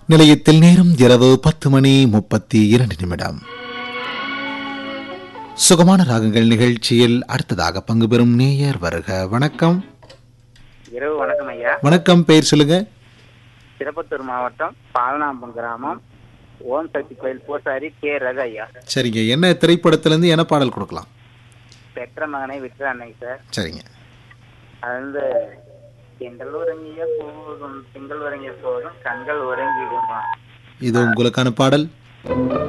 நிலையத்தில் நேரம் இரவு பத்து மணி முப்பத்தி இரண்டு நிமிடம் சுகமான ராகங்கள் நிகழ்ச்சியில் அடுத்ததாக பங்கு பெறும் நேயர் வருக வணக்கம் இரவு வணக்கம் ஐயா வணக்கம் பெயர் சொல்லுங்க திருப்பத்தூர் மாவட்டம் பாலனாம்பம் கிராமம் ஓம் சக்தி கோயில் பூசாரி கே ரகு ஐயா சரிங்க என்ன திரைப்படத்திலிருந்து என்ன பாடல் கொடுக்கலாம் பெற்ற மகனை விற்ற அன்னை சார் சரிங்க அது வந்து திங்கள் உறங்கிய போதும் திங்கள் உறங்கிய போதும் கண்கள் உறங்கிடுமா இது உங்களுக்கான பாடல்